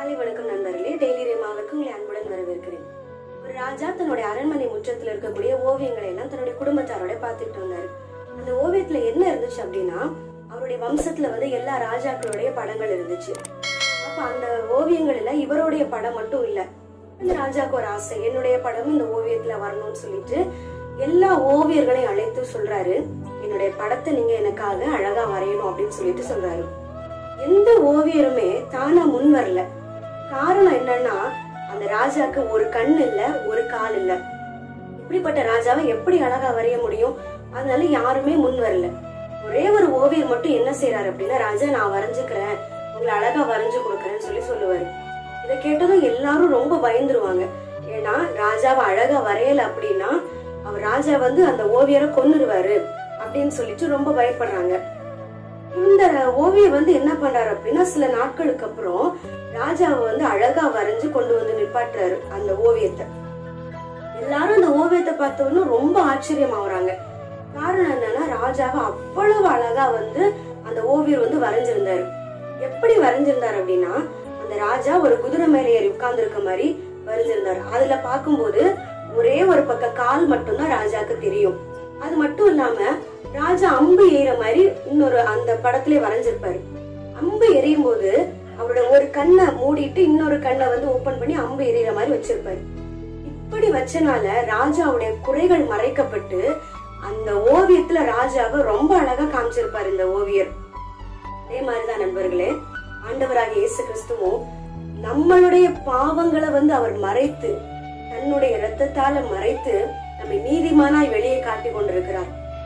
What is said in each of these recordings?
காலை வணக்கம் நண்பர்களே டெய்லி ரேமாவிற்கு உங்களை அன்புடன் வரவேற்கிறேன் ஒரு ராஜா தன்னுடைய அரண்மனை முற்றத்துல இருக்கக்கூடிய ஓவியங்களை எல்லாம் தன்னுடைய குடும்பத்தாரோட பார்த்துட்டு வந்தாரு அந்த ஓவியத்துல என்ன இருந்துச்சு அப்படின்னா அவருடைய வம்சத்துல வந்து எல்லா ராஜாக்களுடைய படங்கள் இருந்துச்சு அப்ப அந்த ஓவியங்கள்ல இவருடைய படம் மட்டும் இல்ல அந்த ராஜாக்கு ஒரு ஆசை என்னுடைய படம் இந்த ஓவியத்துல வரணும்னு சொல்லிட்டு எல்லா ஓவியர்களையும் அழைத்து சொல்றாரு என்னுடைய படத்தை நீங்க எனக்காக அழகா வரையணும் அப்படின்னு சொல்லிட்டு சொல்றாரு எந்த ஓவியருமே தானா முன் வரல காரணம் என்னன்னா அந்த ராஜாக்கு ஒரு கண் இல்ல ஒரு கால் இல்ல இப்படிப்பட்ட ராஜாவை எப்படி அழகா வரைய முடியும் அதனால யாருமே முன் வரல ஒரே ஒரு ஓவியர் மட்டும் என்ன செய்யறாரு அப்படின்னா ராஜா நான் வரைஞ்சுக்கிறேன் உங்களை அழகா வரைஞ்சு கொடுக்கறேன்னு சொல்லி சொல்லுவாரு இதை கேட்டதும் எல்லாரும் ரொம்ப பயந்துருவாங்க ஏன்னா ராஜாவை அழகா வரையல அப்படின்னா அவர் ராஜா வந்து அந்த ஓவியரை கொன்னுருவாரு அப்படின்னு சொல்லிட்டு ரொம்ப பயப்படுறாங்க இந்த ஓவியர் வந்து என்ன பண்றாரு அப்படின்னா சில நாட்களுக்கு அப்புறம் ராஜாவை வந்து அழகா வரைஞ்சு கொண்டு வந்து நிப்பாட்டுறாரு அந்த ஓவியத்தை எல்லாரும் அந்த ஓவியத்தை பார்த்த உடனே ரொம்ப ஆச்சரியமாகறாங்க காரணம் என்னன்னா ராஜாவை அவ்வளவு அழகா வந்து அந்த ஓவியர் வந்து வரைஞ்சிருந்தாரு எப்படி வரைஞ்சிருந்தாரு அப்படின்னா அந்த ராஜா ஒரு குதிரை மேல ஏறி உட்கார்ந்து இருக்க மாதிரி வரைஞ்சிருந்தாரு அதுல பார்க்கும்போது ஒரே ஒரு பக்கம் கால் மட்டும்தான் ராஜாக்கு தெரியும் அது மட்டும் இல்லாம ராஜா அம்பு எய்கிற மாதிரி இன்னொரு அந்த படத்திலே வரைஞ்சிருப்பாரு அம்பு எரியும் போது அவரோட ஒரு கண்ணை மூடிட்டு இன்னொரு கண்ணை வந்து ஓபன் பண்ணி அம்பு எறிகிற மாதிரி வச்சிருப்பாரு இப்படி வச்சனால ராஜாவுடைய குறைகள் மறைக்கப்பட்டு அந்த ஓவியத்துல ராஜாவை ரொம்ப அழகா காமிச்சிருப்பாரு இந்த ஓவியர் அதே மாதிரிதான் நண்பர்களே ஆண்டவராக இயேசு கிறிஸ்துவும் நம்மளுடைய பாவங்களை வந்து அவர் மறைத்து தன்னுடைய இரத்தத்தால மறைத்து நம்மை நீதிமானாய் வெளியே காட்டி கொண்டிருக்கிறார்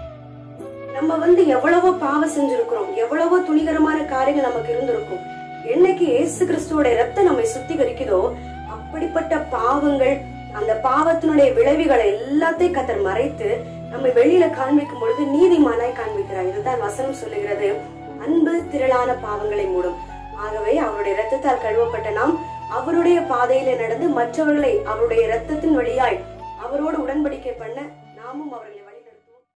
நம்ம வந்து எவ்வளவோ பாவம் செஞ்சிருக்கிறோம் எவ்வளவோ துணிகரமான காரியங்கள் நமக்கு இருந்திருக்கும் என்னைக்கு இயேசு கிறிஸ்துவோட ரத்தம் நம்மை சுத்திகரிக்குதோ அப்படிப்பட்ட பாவங்கள் அந்த பாவத்தினுடைய விளைவுகளை எல்லாத்தையும் கத்தர் மறைத்து நம்மை வெளியில காண்பிக்கும் பொழுது நீதிமானாய் காண்பிக்கிறார் இதுதான் வசனம் சொல்லுகிறது அன்பு திரளான பாவங்களை மூடும் ஆகவே அவருடைய ரத்தத்தால் கழுவப்பட்ட நாம் அவருடைய பாதையில நடந்து மற்றவர்களை அவருடைய ரத்தத்தின் வழியாய் அவரோடு உடன்படிக்கை பண்ண நாமும் அவர்களை